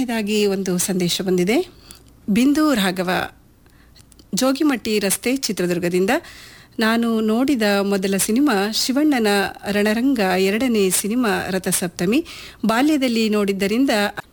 ಕೊನೆಯದಾಗಿ ಒಂದು ಸಂದೇಶ ಬಂದಿದೆ ಬಿಂದು ರಾಘವ ಜೋಗಿಮಟ್ಟಿ ರಸ್ತೆ ಚಿತ್ರದುರ್ಗದಿಂದ ನಾನು ನೋಡಿದ ಮೊದಲ ಸಿನಿಮಾ ಶಿವಣ್ಣನ ರಣರಂಗ ಎರಡನೇ ಸಿನಿಮಾ ರಥಸಪ್ತಮಿ ಬಾಲ್ಯದಲ್ಲಿ ನೋಡಿದ್ದರಿಂದ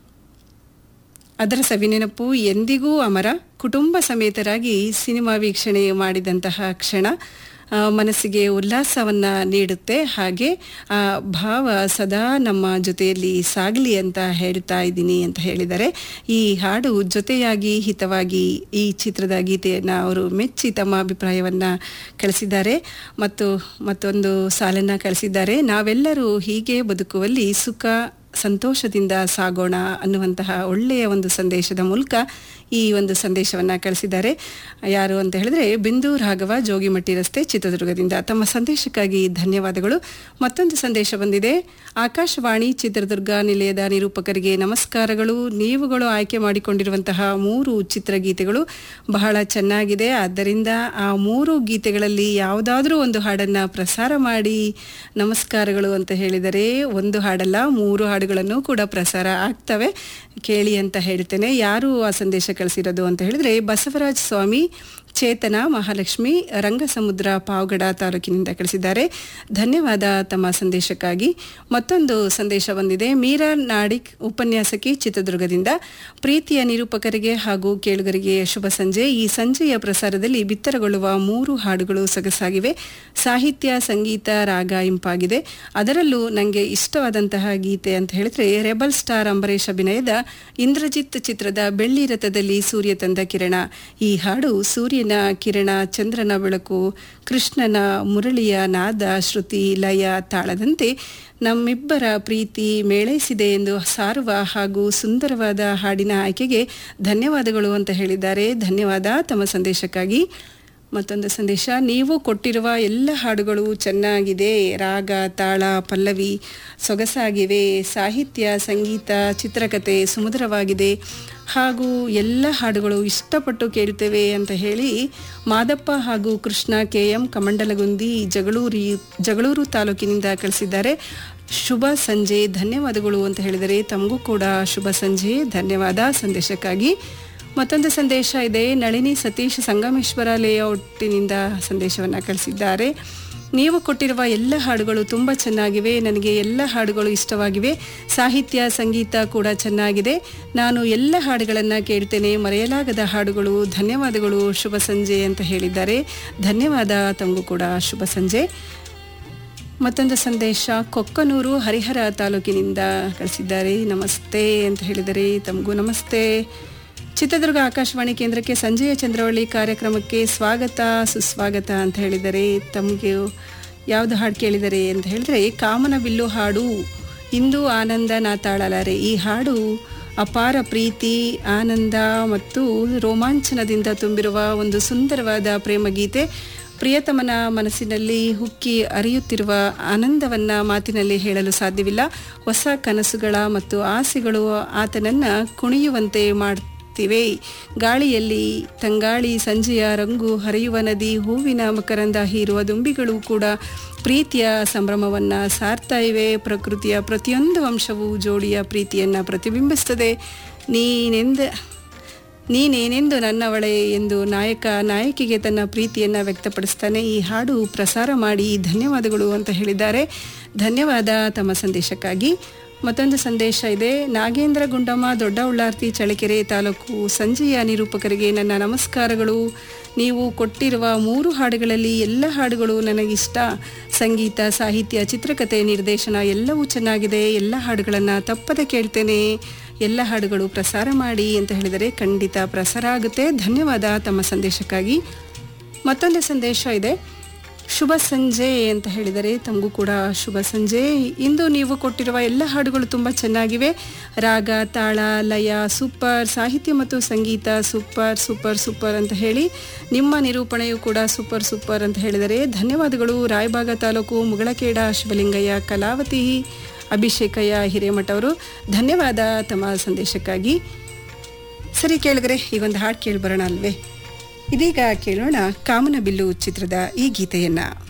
ಅದರ ಸವಿನೆನಪು ಎಂದಿಗೂ ಅಮರ ಕುಟುಂಬ ಸಮೇತರಾಗಿ ಸಿನಿಮಾ ವೀಕ್ಷಣೆ ಮಾಡಿದಂತಹ ಕ್ಷಣ ಆ, ಮನಸ್ಸಿಗೆ ಉಲ್ಲಾಸವನ್ನ ನೀಡುತ್ತೆ ಹಾಗೆ ಆ ಭಾವ ಸದಾ ನಮ್ಮ ಜೊತೆಯಲ್ಲಿ ಸಾಗಲಿ ಅಂತ ಹೇಳ್ತಾ ಇದ್ದೀನಿ ಅಂತ ಹೇಳಿದ್ದಾರೆ ಈ ಹಾಡು ಜೊತೆಯಾಗಿ ಹಿತವಾಗಿ ಈ ಚಿತ್ರದ ಗೀತೆಯನ್ನು ಅವರು ಮೆಚ್ಚಿ ತಮ್ಮ ಅಭಿಪ್ರಾಯವನ್ನ ಕಳಿಸಿದ್ದಾರೆ ಮತ್ತು ಮತ್ತೊಂದು ಸಾಲನ್ನ ಕಳಿಸಿದ್ದಾರೆ ನಾವೆಲ್ಲರೂ ಹೀಗೆ ಬದುಕುವಲ್ಲಿ ಸುಖ ಸಂತೋಷದಿಂದ ಸಾಗೋಣ ಅನ್ನುವಂತಹ ಒಳ್ಳೆಯ ಒಂದು ಸಂದೇಶದ ಮೂಲಕ ಈ ಒಂದು ಸಂದೇಶವನ್ನ ಕಳಿಸಿದ್ದಾರೆ ಯಾರು ಅಂತ ಹೇಳಿದ್ರೆ ಬಿಂದು ರಾಘವ ಜೋಗಿಮಟ್ಟಿ ರಸ್ತೆ ಚಿತ್ರದುರ್ಗದಿಂದ ತಮ್ಮ ಸಂದೇಶಕ್ಕಾಗಿ ಧನ್ಯವಾದಗಳು ಮತ್ತೊಂದು ಸಂದೇಶ ಬಂದಿದೆ ಆಕಾಶವಾಣಿ ಚಿತ್ರದುರ್ಗ ನಿಲಯದ ನಿರೂಪಕರಿಗೆ ನಮಸ್ಕಾರಗಳು ನೀವುಗಳು ಆಯ್ಕೆ ಮಾಡಿಕೊಂಡಿರುವಂತಹ ಮೂರು ಚಿತ್ರಗೀತೆಗಳು ಬಹಳ ಚೆನ್ನಾಗಿದೆ ಆದ್ದರಿಂದ ಆ ಮೂರು ಗೀತೆಗಳಲ್ಲಿ ಯಾವುದಾದ್ರೂ ಒಂದು ಹಾಡನ್ನ ಪ್ರಸಾರ ಮಾಡಿ ನಮಸ್ಕಾರಗಳು ಅಂತ ಹೇಳಿದರೆ ಒಂದು ಹಾಡಲ್ಲ ಮೂರು ಹಾಡುಗಳನ್ನು ಕೂಡ ಪ್ರಸಾರ ಆಗ್ತವೆ ಕೇಳಿ ಅಂತ ಹೇಳ್ತೇನೆ ಯಾರು ಆ ಸಂದೇಶ ಕಳಿಸಿರೋದು ಅಂತ ಹೇಳಿದ್ರೆ ಬಸವರಾಜ್ ಸ್ವಾಮಿ ಚೇತನ ಮಹಾಲಕ್ಷ್ಮಿ ರಂಗಸಮುದ್ರ ಪಾವಗಡ ತಾಲೂಕಿನಿಂದ ಕಳಿಸಿದ್ದಾರೆ ಧನ್ಯವಾದ ತಮ್ಮ ಸಂದೇಶಕ್ಕಾಗಿ ಮತ್ತೊಂದು ಸಂದೇಶ ಬಂದಿದೆ ಮೀರಾ ನಾಡಿಕ್ ಉಪನ್ಯಾಸಕಿ ಚಿತ್ರದುರ್ಗದಿಂದ ಪ್ರೀತಿಯ ನಿರೂಪಕರಿಗೆ ಹಾಗೂ ಕೇಳುಗರಿಗೆ ಶುಭ ಸಂಜೆ ಈ ಸಂಜೆಯ ಪ್ರಸಾರದಲ್ಲಿ ಬಿತ್ತರಗೊಳ್ಳುವ ಮೂರು ಹಾಡುಗಳು ಸೊಗಸಾಗಿವೆ ಸಾಹಿತ್ಯ ಸಂಗೀತ ರಾಗ ಇಂಪಾಗಿದೆ ಅದರಲ್ಲೂ ನನಗೆ ಇಷ್ಟವಾದಂತಹ ಗೀತೆ ಅಂತ ಹೇಳಿದ್ರೆ ರೆಬಲ್ ಸ್ಟಾರ್ ಅಂಬರೀಷ್ ಅಭಿನಯದ ಇಂದ್ರಜಿತ್ ಚಿತ್ರದ ಬೆಳ್ಳಿ ರಥದಲ್ಲಿ ಸೂರ್ಯ ತಂದ ಕಿರಣ ಈ ಹಾಡು ಸೂರ್ಯನ ಕಿರಣ ಚಂದ್ರನ ಬೆಳಕು ಕೃಷ್ಣನ ಮುರಳಿಯ ನಾದ ಶ್ರುತಿ ಲಯ ತಾಳದಂತೆ ನಮ್ಮಿಬ್ಬರ ಪ್ರೀತಿ ಮೇಳೈಸಿದೆ ಎಂದು ಸಾರುವ ಹಾಗೂ ಸುಂದರವಾದ ಹಾಡಿನ ಆಯ್ಕೆಗೆ ಧನ್ಯವಾದಗಳು ಅಂತ ಹೇಳಿದ್ದಾರೆ ಧನ್ಯವಾದ ತಮ್ಮ ಸಂದೇಶಕ್ಕಾಗಿ ಮತ್ತೊಂದು ಸಂದೇಶ ನೀವು ಕೊಟ್ಟಿರುವ ಎಲ್ಲ ಹಾಡುಗಳು ಚೆನ್ನಾಗಿದೆ ರಾಗ ತಾಳ ಪಲ್ಲವಿ ಸೊಗಸಾಗಿವೆ ಸಾಹಿತ್ಯ ಸಂಗೀತ ಚಿತ್ರಕಥೆ ಸುಮಧುರವಾಗಿದೆ ಹಾಗೂ ಎಲ್ಲ ಹಾಡುಗಳು ಇಷ್ಟಪಟ್ಟು ಕೇಳ್ತೇವೆ ಅಂತ ಹೇಳಿ ಮಾದಪ್ಪ ಹಾಗೂ ಕೃಷ್ಣ ಕೆ ಎಂ ಕಮಂಡಲಗುಂದಿ ಜಗಳೂರಿ ಜಗಳೂರು ತಾಲೂಕಿನಿಂದ ಕಳಿಸಿದ್ದಾರೆ ಶುಭ ಸಂಜೆ ಧನ್ಯವಾದಗಳು ಅಂತ ಹೇಳಿದರೆ ತಮಗೂ ಕೂಡ ಶುಭ ಸಂಜೆ ಧನ್ಯವಾದ ಸಂದೇಶಕ್ಕಾಗಿ ಮತ್ತೊಂದು ಸಂದೇಶ ಇದೆ ನಳಿನಿ ಸತೀಶ್ ಸಂಗಮೇಶ್ವರ ಲೇಔಟಿನಿಂದ ಸಂದೇಶವನ್ನು ಕಳಿಸಿದ್ದಾರೆ ನೀವು ಕೊಟ್ಟಿರುವ ಎಲ್ಲ ಹಾಡುಗಳು ತುಂಬ ಚೆನ್ನಾಗಿವೆ ನನಗೆ ಎಲ್ಲ ಹಾಡುಗಳು ಇಷ್ಟವಾಗಿವೆ ಸಾಹಿತ್ಯ ಸಂಗೀತ ಕೂಡ ಚೆನ್ನಾಗಿದೆ ನಾನು ಎಲ್ಲ ಹಾಡುಗಳನ್ನು ಕೇಳ್ತೇನೆ ಮರೆಯಲಾಗದ ಹಾಡುಗಳು ಧನ್ಯವಾದಗಳು ಶುಭ ಸಂಜೆ ಅಂತ ಹೇಳಿದ್ದಾರೆ ಧನ್ಯವಾದ ತಮಗೂ ಕೂಡ ಶುಭ ಸಂಜೆ ಮತ್ತೊಂದು ಸಂದೇಶ ಕೊಕ್ಕನೂರು ಹರಿಹರ ತಾಲೂಕಿನಿಂದ ಕಳಿಸಿದ್ದಾರೆ ನಮಸ್ತೆ ಅಂತ ಹೇಳಿದರೆ ತಮಗೂ ನಮಸ್ತೆ ಚಿತ್ರದುರ್ಗ ಆಕಾಶವಾಣಿ ಕೇಂದ್ರಕ್ಕೆ ಸಂಜೆಯ ಚಂದ್ರವಳ್ಳಿ ಕಾರ್ಯಕ್ರಮಕ್ಕೆ ಸ್ವಾಗತ ಸುಸ್ವಾಗತ ಅಂತ ಹೇಳಿದರೆ ತಮಗೆ ಯಾವುದು ಹಾಡು ಕೇಳಿದರೆ ಅಂತ ಹೇಳಿದ್ರೆ ಕಾಮನ ಬಿಲ್ಲು ಹಾಡು ಇಂದು ಆನಂದ ನಾ ತಾಳಲಾರೆ ಈ ಹಾಡು ಅಪಾರ ಪ್ರೀತಿ ಆನಂದ ಮತ್ತು ರೋಮಾಂಚನದಿಂದ ತುಂಬಿರುವ ಒಂದು ಸುಂದರವಾದ ಪ್ರೇಮ ಗೀತೆ ಪ್ರಿಯತಮನ ಮನಸ್ಸಿನಲ್ಲಿ ಹುಕ್ಕಿ ಅರಿಯುತ್ತಿರುವ ಆನಂದವನ್ನ ಮಾತಿನಲ್ಲಿ ಹೇಳಲು ಸಾಧ್ಯವಿಲ್ಲ ಹೊಸ ಕನಸುಗಳ ಮತ್ತು ಆಸೆಗಳು ಆತನನ್ನ ಕುಣಿಯುವಂತೆ ಮಾಡ್ತಿವೆ ಗಾಳಿಯಲ್ಲಿ ತಂಗಾಳಿ ಸಂಜೆಯ ರಂಗು ಹರಿಯುವ ನದಿ ಹೂವಿನ ಮಕರಂದ ಹೀರುವ ದುಂಬಿಗಳು ಕೂಡ ಪ್ರೀತಿಯ ಸಂಭ್ರಮವನ್ನ ಸಾರ್ತಾ ಇವೆ ಪ್ರಕೃತಿಯ ಪ್ರತಿಯೊಂದು ಅಂಶವೂ ಜೋಡಿಯ ಪ್ರೀತಿಯನ್ನ ಪ್ರತಿಬಿಂಬಿಸ್ತದೆ ನೀನೆಂದ ನೀನೇನೆಂದು ನನ್ನವಳೆ ಎಂದು ನಾಯಕ ನಾಯಕಿಗೆ ತನ್ನ ಪ್ರೀತಿಯನ್ನು ವ್ಯಕ್ತಪಡಿಸ್ತಾನೆ ಈ ಹಾಡು ಪ್ರಸಾರ ಮಾಡಿ ಧನ್ಯವಾದಗಳು ಅಂತ ಹೇಳಿದ್ದಾರೆ ಧನ್ಯವಾದ ತಮ್ಮ ಸಂದೇಶಕ್ಕಾಗಿ ಮತ್ತೊಂದು ಸಂದೇಶ ಇದೆ ನಾಗೇಂದ್ರ ಗುಂಡಮ್ಮ ದೊಡ್ಡ ಉಳ್ಳಾರ್ತಿ ಚಳ್ಳಕೆರೆ ತಾಲೂಕು ಸಂಜೆಯ ನಿರೂಪಕರಿಗೆ ನನ್ನ ನಮಸ್ಕಾರಗಳು ನೀವು ಕೊಟ್ಟಿರುವ ಮೂರು ಹಾಡುಗಳಲ್ಲಿ ಎಲ್ಲ ಹಾಡುಗಳು ನನಗಿಷ್ಟ ಸಂಗೀತ ಸಾಹಿತ್ಯ ಚಿತ್ರಕಥೆ ನಿರ್ದೇಶನ ಎಲ್ಲವೂ ಚೆನ್ನಾಗಿದೆ ಎಲ್ಲ ಹಾಡುಗಳನ್ನು ತಪ್ಪದೆ ಕೇಳ್ತೇನೆ ಎಲ್ಲ ಹಾಡುಗಳು ಪ್ರಸಾರ ಮಾಡಿ ಅಂತ ಹೇಳಿದರೆ ಖಂಡಿತ ಪ್ರಸಾರ ಆಗುತ್ತೆ ಧನ್ಯವಾದ ತಮ್ಮ ಸಂದೇಶಕ್ಕಾಗಿ ಮತ್ತೊಂದು ಸಂದೇಶ ಇದೆ ಶುಭ ಸಂಜೆ ಅಂತ ಹೇಳಿದರೆ ತಮಗೂ ಕೂಡ ಶುಭ ಸಂಜೆ ಇಂದು ನೀವು ಕೊಟ್ಟಿರುವ ಎಲ್ಲ ಹಾಡುಗಳು ತುಂಬ ಚೆನ್ನಾಗಿವೆ ರಾಗ ತಾಳ ಲಯ ಸೂಪರ್ ಸಾಹಿತ್ಯ ಮತ್ತು ಸಂಗೀತ ಸೂಪರ್ ಸೂಪರ್ ಸೂಪರ್ ಅಂತ ಹೇಳಿ ನಿಮ್ಮ ನಿರೂಪಣೆಯು ಕೂಡ ಸೂಪರ್ ಸೂಪರ್ ಅಂತ ಹೇಳಿದರೆ ಧನ್ಯವಾದಗಳು ರಾಯಬಾಗ ತಾಲೂಕು ಮುಗಳಖೇಡ ಶಿವಲಿಂಗಯ್ಯ ಕಲಾವತಿ ಅಭಿಷೇಕಯ್ಯ ಹಿರೇಮಠ ಅವರು ಧನ್ಯವಾದ ತಮ್ಮ ಸಂದೇಶಕ್ಕಾಗಿ ಸರಿ ಕೇಳಿದ್ರೆ ಈಗೊಂದು ಹಾಡು ಕೇಳಿ ಬರೋಣ ಅಲ್ವೇ ಇದೀಗ ಕೇಳೋಣ ಕಾಮನಬಿಲ್ಲು ಚಿತ್ರದ ಈ ಗೀತೆಯನ್ನ